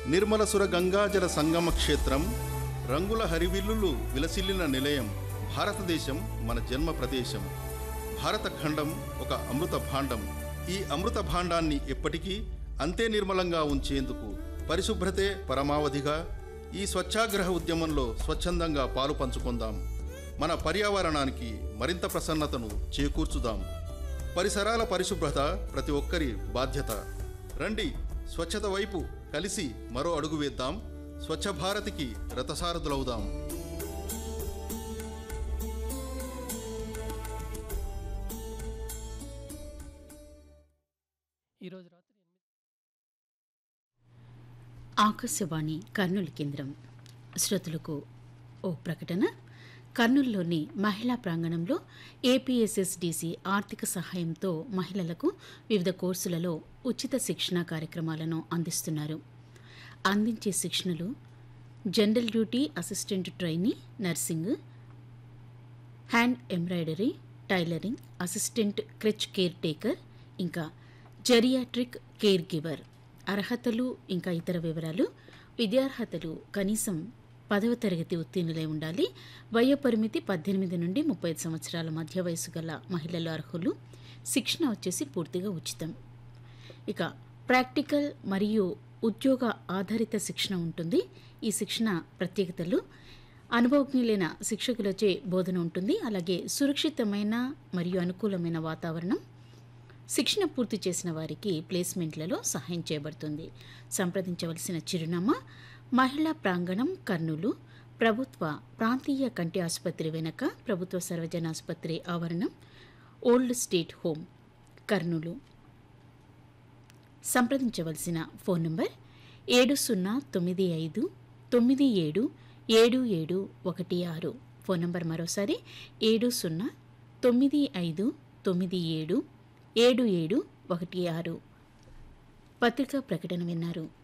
నిర్మలసుర గంగాజల సంగమ క్షేత్రం రంగుల హరివిల్లులు విలసిల్లిన నిలయం భారతదేశం మన జన్మ ప్రదేశం భారత ఖండం ఒక అమృత భాండం ఈ అమృత భాండాన్ని ఎప్పటికీ అంతే నిర్మలంగా ఉంచేందుకు పరిశుభ్రతే పరమావధిగా ఈ స్వచ్ఛాగ్రహ ఉద్యమంలో స్వచ్ఛందంగా పాలు పంచుకుందాం మన పర్యావరణానికి మరింత ప్రసన్నతను చేకూర్చుదాం పరిసరాల పరిశుభ్రత ప్రతి ఒక్కరి బాధ్యత రండి స్వచ్ఛత వైపు కలిసి మరో అడుగు వేద్దాం స్వచ్ఛ భారత్కి రథసారథులవుదాం ఈరోజు రాత్రి ఎనిమిది ఆకాశవాణి కర్నూలు కేంద్రం శ్రోతలకు ఓ ప్రకటన కర్నూలులోని మహిళా ప్రాంగణంలో ఏపీఎస్ఎస్డిసి ఆర్థిక సహాయంతో మహిళలకు వివిధ కోర్సులలో ఉచిత శిక్షణ కార్యక్రమాలను అందిస్తున్నారు అందించే శిక్షణలు general duty assistant trainee nursing hand embroidery tailoring assistant creche caretaker ఇంకా జెరియాట్రిక్ కేర్ గివర్ అర్హతలు ఇంకా ఇతర వివరాలు విద్యార్హతలు కనీసం పదవ తరగతి ఉత్తీర్ణులై ఉండాలి వయో పరిమితి పద్దెనిమిది నుండి ముప్పై ఐదు సంవత్సరాల మధ్య వయసు గల మహిళలు అర్హులు శిక్షణ వచ్చేసి పూర్తిగా ఉచితం ఇక ప్రాక్టికల్ మరియు ఉద్యోగ ఆధారిత శిక్షణ ఉంటుంది ఈ శిక్షణ ప్రత్యేకతలు అనుభవజ్ఞులైన శిక్షకులచే బోధన ఉంటుంది అలాగే సురక్షితమైన మరియు అనుకూలమైన వాతావరణం శిక్షణ పూర్తి చేసిన వారికి ప్లేస్మెంట్లలో సహాయం చేయబడుతుంది సంప్రదించవలసిన చిరునామా మహిళా ప్రాంగణం కర్నూలు ప్రభుత్వ ప్రాంతీయ కంటి ఆసుపత్రి వెనక ప్రభుత్వ సర్వజన ఆసుపత్రి ఆవరణం ఓల్డ్ స్టేట్ హోమ్ కర్నూలు సంప్రదించవలసిన ఫోన్ నంబర్ ఏడు సున్నా తొమ్మిది ఐదు తొమ్మిది ఏడు ఏడు ఏడు ఒకటి ఆరు ఫోన్ నంబర్ మరోసారి ఏడు సున్నా తొమ్మిది ఐదు తొమ్మిది ఏడు ఏడు ఏడు ఒకటి ఆరు పత్రికా ప్రకటన విన్నారు